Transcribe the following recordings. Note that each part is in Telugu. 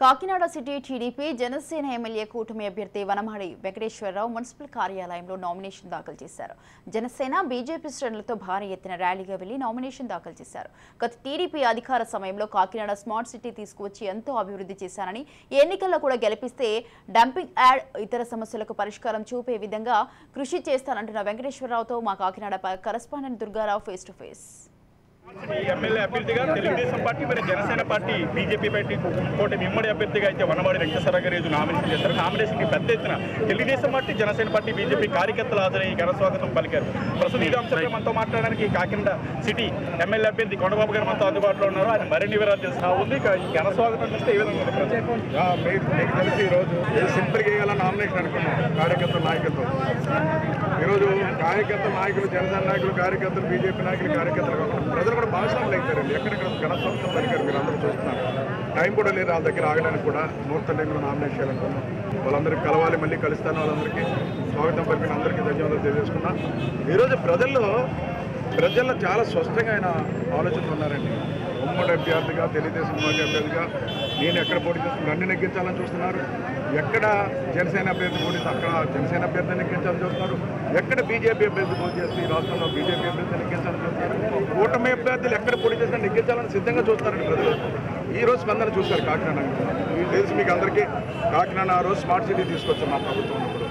Kakinada city TDP Janasena MLA కూటమి అభ్యర్థి వనమాడి వెంకటేశ్వరరావు మున్సిపల్ కార్యాలయంలో నామినేషన్ దాఖలు చేశారు జనసేన బీజేపీ శ్రేణులతో భారీ ఎత్తున ర్యాలీగా వెళ్లి నామినేషన్ దాఖలు చేశారు గత టీడీపీ అధికార సమయంలో కాకినాడ స్మార్ట్ సిటీ తీసుకువచ్చి ఎంతో అభివృద్ధి చేశానని ఈ ఎన్నికల్లో కూడా గెలిపిస్తే డంపింగ్ యాడ్ ఇతర సమస్యలకు పరిష్కారం చూపే విధంగా కృషి చేస్తానంటున్న వెంకటేశ్వరరావుతో మా Kakinada correspondent Durgarao face to face ఈ ఎమ్మెల్యే అభ్యర్థిగా తెలుగుదేశం పార్టీ మరి జనసేన పార్టీ బీజేపీ పార్టీ కూటమి ఉమ్మడి అభ్యర్థిగా అయితే వనవాడి వెంకటేశ్వర గారు ఈరోజు నామినేషన్ చేశారు నామినేషన్కి పెద్ద ఎత్తున Telugudesam party Janasena party BJP కార్యకర్తలు హాజరయ్యి ఘన స్వాగతం పలికారు ప్రస్తుతం ఈ అంశంపై మనతో మాట్లాడడానికి కాకినాడ సిటీ ఎమ్మెల్యే అభ్యర్థి కొండబాబు గారు మనతో అందుబాటులో ఉన్నారు ఆయన మరిన్ని వివరాలు తెలుసు ఉంది ఇక ఈ ఘన స్వాగతం చూస్తే ఏ విధంగా ఉంది ప్రజలు? యా, మీకు మీకు తెలిసి ఈరోజు ఇది సింపుల్గా వేయాలని నామినేషన్ అనుకున్నాం కార్యకర్తల నాయకులతో ఈరోజు కార్యకర్తల నాయకులు జనసేన నాయకులు కార్యకర్తలు బీజేపీ నాయకులు కార్యకర్తలు కాకుండా ప్రజలు కూడా భాషలు అయిపోయారండి ఎక్కడెక్కడ ఘనస్వాగతం పలికారు మీరు అందరూ చూస్తున్నారు టైం కూడా లేదు వాళ్ళ దగ్గర ఆగడానికి కూడా ముహూర్త టైంలో నామినేషన్ చేయాలనుకున్నాం వాళ్ళందరికీ కలవాలి మళ్ళీ కలుస్తాను వాళ్ళందరికీ స్వాగతం పలికిన అందరికీ ధన్యవాదాలు తెలియజేసుకున్నా ఈరోజు ప్రజల్లో ప్రజల్లో చాలా స్పష్టంగా ఆయన ఆలోచనలు ఉన్నారండి ఉమ్మడి అభ్యర్థిగా తెలుగుదేశం పార్టీ అభ్యర్థిగా నేను ఎక్కడ పోటీ చేస్తున్నా నన్ను నెగ్గించాలని చూస్తున్నారు ఎక్కడ జనసేన అభ్యర్థి పోటీ చేస్తే అక్కడ జనసేన అభ్యర్థి నెగ్గించాలని చూస్తున్నారు ఎక్కడ బీజేపీ అభ్యర్థి పోటీ చేస్తే ఈ రాష్ట్రంలో బీజేపీ అభ్యర్థి నెగ్గించాలని చూస్తున్నారు కూటమి అభ్యర్థులు ఎక్కడ పోటీ చేసినా నెగ్గించాలని సిద్ధంగా చూస్తారండి ప్రజలు ఈ రోజు స్పందన చూస్తారు కాకినాడ మీకు తెలుసు మీకు అందరికీ కాకినాడ ఆ రోజు స్మార్ట్ సిటీ తీసుకొచ్చాం మా ప్రభుత్వం ఉన్నప్పుడు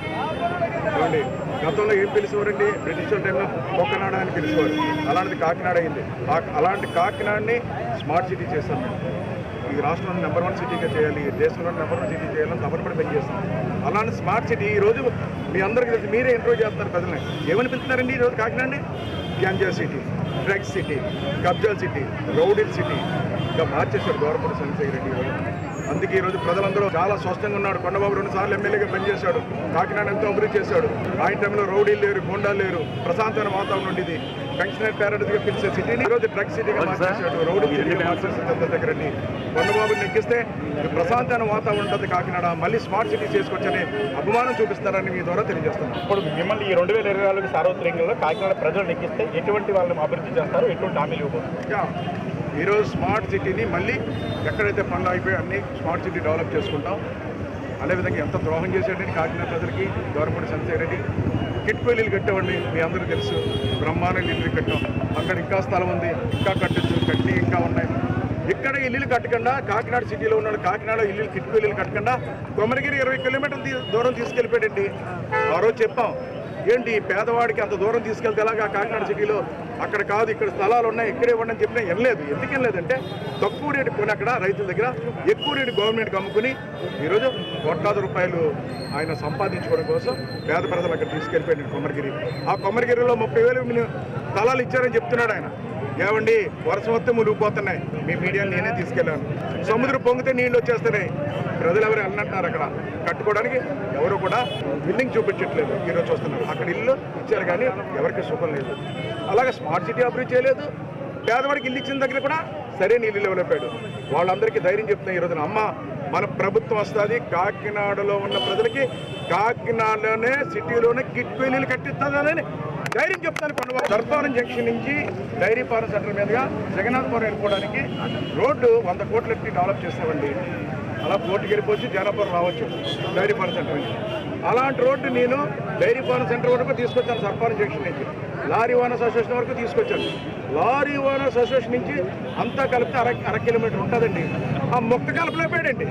చూడండి గతంలో ఏం పిలిచేవారండి బ్రిటిష్ టైంలో కొక్కనాడ అని పిలిచేవారు అలాంటిది కాకినాడ అయింది ఆ- అలాంటి కాకినాడని స్మార్ట్ సిటీ చేశాం మేము ఈ రాష్ట్రంలో నెంబర్ వన్ సిటీగా చేయాలి దేశంలో నెంబర్ వన్ సిటీ చేయాలని తపనపడి పనిచేస్తాం అలాంటి స్మార్ట్ సిటీ ఈ రోజు మీ అందరికీ తెలిసి మీరే ఇంట్రో చేస్తున్నారు ప్రజల్ని ఏమని పిలుస్తున్నారండి ఈరోజు కాకినాడని గ్యాంజా సిటీ డ్రగ్స్ సిటీ కబ్జాల్ సిటీ రౌడీల్ సిటీ ఇంకా మార్చేశారు గౌరవపూడి చంద్రశేఖర్ రెడ్డి ఈరోజు అందుకే ఈరోజు ప్రజలందరూ చాలా స్పష్టంగా ఉన్నాడు కొండబాబు రెండు సార్లు ఎమ్మెల్యేగా పనిచేశాడు కాకినాడ ఎంతో అభివృద్ధి చేశాడు ఆయన టైంలో రౌడీలు లేరు గోండాలు లేరు ప్రశాంతమైన వాతావరణం ఉండేది పెన్షనర్ ప్యారడీగా పిలిచే సిటీని ఈరోజు డ్రగ్ సిటీగా మార్చేశాడు రౌడీ సిటీగా మార్చేసి చంద్రశేఖర్ రెడ్డి కొండబాబు నెక్కిస్తే ప్రశాంతమైన వాతావరణం ఉంటుంది కాకినాడ మళ్ళీ స్మార్ట్ సిటీ చేసుకొచ్చని అభిమానం చూపిస్తారని మీ ద్వారా తెలియజేస్తున్నాను ఇప్పుడు మిమ్మల్ని ఈ రెండు వేల ఇరవై నాలుగు సార్వత్రికంలో కాకినాడ ప్రజలు నెగ్గిస్తే ఎటువంటి వాళ్ళని అభివృద్ధి చేస్తారు ఎటువంటి హామీలు ఇవ్వబోతున్నారు యా. ఈరోజు స్మార్ట్ సిటీని మళ్ళీ ఎక్కడైతే పనులు అయిపోయి అన్ని స్మార్ట్ సిటీ డెవలప్ చేసుకుంటాం అదేవిధంగా ఎంత ద్రోహం చేశాడండి కాకినాడ ప్రజలకి గవర్నమెంట్ చంద్రశేఖర్ రెడ్డి కిట్కోలీలు కట్టామండి మీ అందరికీ తెలుసు బ్రహ్మాండ ఇల్లు కట్టాం అక్కడ ఇంకా స్థలం ఉంది ఇంకా కట్టచ్చు కట్టి ఇంకా ఉన్నాయి ఇక్కడ ఇల్లులు కట్టకుండా కాకినాడ సిటీలో ఉన్న వాళ్ళు కాకినాడ ఇల్లు కిట్కో ఇల్లులు కట్టకుండా కొమరగిరి ఇరవై కిలోమీటర్ల దీ- దూరం తీసుకెళ్ళిపోయాడండి ఆ రోజు చెప్పాం ఏంటి పేదవాడికి అంత దూరం తీసుకెళ్తే ఎలాగా కాకినాడ సిటీలో అక్కడ కాదు ఇక్కడ స్థలాలు ఉన్నాయి ఇక్కడే ఇవ్వండి అని చెప్పినా వినలేదు ఎందుకు వినలేదంటే తక్కువ రేటు కొని అక్కడ రైతుల దగ్గర ఎక్కువ రేటు గవర్నమెంట్కి అమ్ముకుని ఈరోజు కోట్లాది రూపాయలు ఆయన సంపాదించుకోవడం కోసం పేద ప్రజలు అక్కడ తీసుకెళ్ళిపోయాడు కొమరగిరి ఆ కొమరగిరిలో ముప్పై వేలు మిని- స్థలాలు ఇచ్చారని చెప్తున్నాడు ఆయన ఏమండి వర్షం వస్తే మునిగిపోతున్నాయి మీ మీడియాని నేనే తీసుకెళ్ళాను సముద్రం పొంగితే నీళ్ళు వచ్చేస్తున్నాయి ప్రజలు ఎవరు అన్నట్టున్నారు అక్కడ కట్టుకోవడానికి ఎవరు కూడా బిల్డింగ్ చూపించట్లేదు ఈరోజు చూస్తున్నారు అక్కడ ఇల్లు ఇచ్చారు కానీ ఎవరికి సుఖం లేదు అలాగే స్మార్ట్ సిటీ అభివృద్ధి చేయలేదు పేదవాడికి ఇల్లు ఇచ్చిన దగ్గర కూడా సరైన ఇల్లు ఇవ్వలేపాడు వాళ్ళందరికీ ధైర్యం చెప్తున్నాయి ఈ రోజున అమ్మ మన ప్రభుత్వం వస్తుంది కాకినాడలో ఉన్న ప్రజలకి కాకినాడలోనే సిటీలోనే కిట్కు ఇల్లు కట్టిస్తుందని ధైర్యం చెప్తాను కొండ దర్భవరం జంక్షన్ నుంచి డైరీ ఫార్మ్ సెంటర్ మీదుగా జగన్నాథపురం వెళ్ళిపోవడానికి రోడ్డు వంద కోట్లు ఎట్టి డెవలప్ చేస్తామండి అలా కోర్టుకి వెళ్ళిపోవచ్చు జనపురం రావచ్చు డైరీ ఫార్మ్ సెంటర్ నుంచి అలాంటి రోడ్డు నేను డైరీ ఫార్మ్ సెంటర్ వరకు తీసుకొచ్చాను సర్పవరం జంక్షన్ నుంచి లారీ ఓనర్స్ అసోసియేషన్ వరకు తీసుకొచ్చాను లారీ ఓనర్స్ అసోసియేషన్ నుంచి అంతా కలిపితే అర అర కిలోమీటర్ ఉంటుందండి ఆ మొక్క కలపలేపాడండి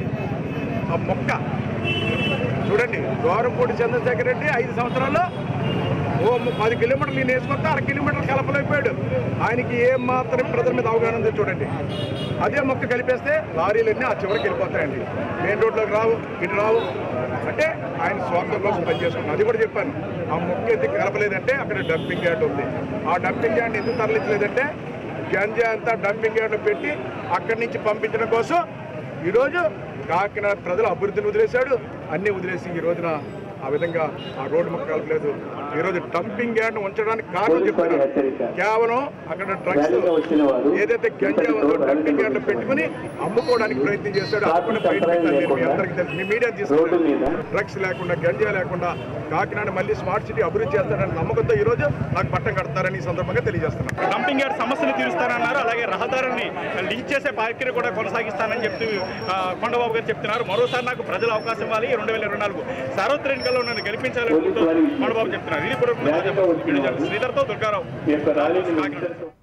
ఆ మొక్క చూడండి గౌరవపూడి చంద్రశేఖర్ రెడ్డి ఐదు సంవత్సరాల్లో ఓ ము- పది కిలోమీటర్లు నేను వేసుకొస్తే అర కిలోమీటర్లు కలపలేకపోయాడు ఆయనకి ఏం మాత్రం ప్రజల మీద అవగాహన ఉందో చూడండి అదే మొక్క కలిపేస్తే లారీలన్నీ ఆ చివరికి వెళ్ళిపోతాయండి మెయిన్ రోడ్లోకి రావు ఇటు రావు అంటే ఆయన స్వార్థం కోసం పనిచేసుకున్నాను అది కూడా చెప్పాను ఆ మొక్క ఎందుకు కలపలేదంటే అక్కడ డంపింగ్ యార్డ్ ఉంది ఆ డంపింగ్ యార్డ్ ఎందుకు తరలించలేదంటే గంజా అంతా డంపింగ్ యార్డ్లో పెట్టి అక్కడి నుంచి పంపించడం కోసం ఈరోజు కాకినాడ ప్రజలు అభివృద్ధిని వదిలేశాడు అన్నీ వదిలేసి ఈ రోజున ఆ విధంగా ఆ రోడ్డు ముక్క కలపలేదు ఈరోజు డంపింగ్ యార్డ్ ఉంచడానికి కారణం చెప్తున్నారు కేవలం అక్కడ డ్రగ్స్ ఏదైతే గంజా ఉందో డంపింగ్ యార్డ్ పెట్టుకుని అమ్ముకోవడానికి ప్రయత్నం చేస్తాడు అప్పుడు బయట పెట్టాలి నేను మీ అందరికీ తెలుసు మీ మీడియా తీసుకుంటారు డ్రగ్స్ లేకుండా గంజా లేకుండా కాకినాడ మళ్ళీ స్మార్ట్ సిటీ అభివృద్ధి చేస్తారని నమ్మకంతో ఈ రోజు నాకు పట్టం కడతారని ఈ సందర్భంగా తెలియజేస్తున్నాను డంపింగ్ యార్డ్ సమస్యను తీరుస్తానన్నారు అలాగే రహదారుల్ని లింక్ చేసే ప్రక్రియ కూడా కొనసాగిస్తానని చెప్తూ ఆ, కొండబాబు గారు చెప్తున్నారు మరోసారి నాకు ప్రజలు అవకాశం ఇవ్వాలి రెండు వేల ఇరవై నాలుగు సార్వత్రిక ఎన్నికల్లో నన్ను గెలిపించాలని కొండబాబు చెప్తున్నారు ఇది కూడా శ్రీధర్తో దుర్గారావు కాకినాడ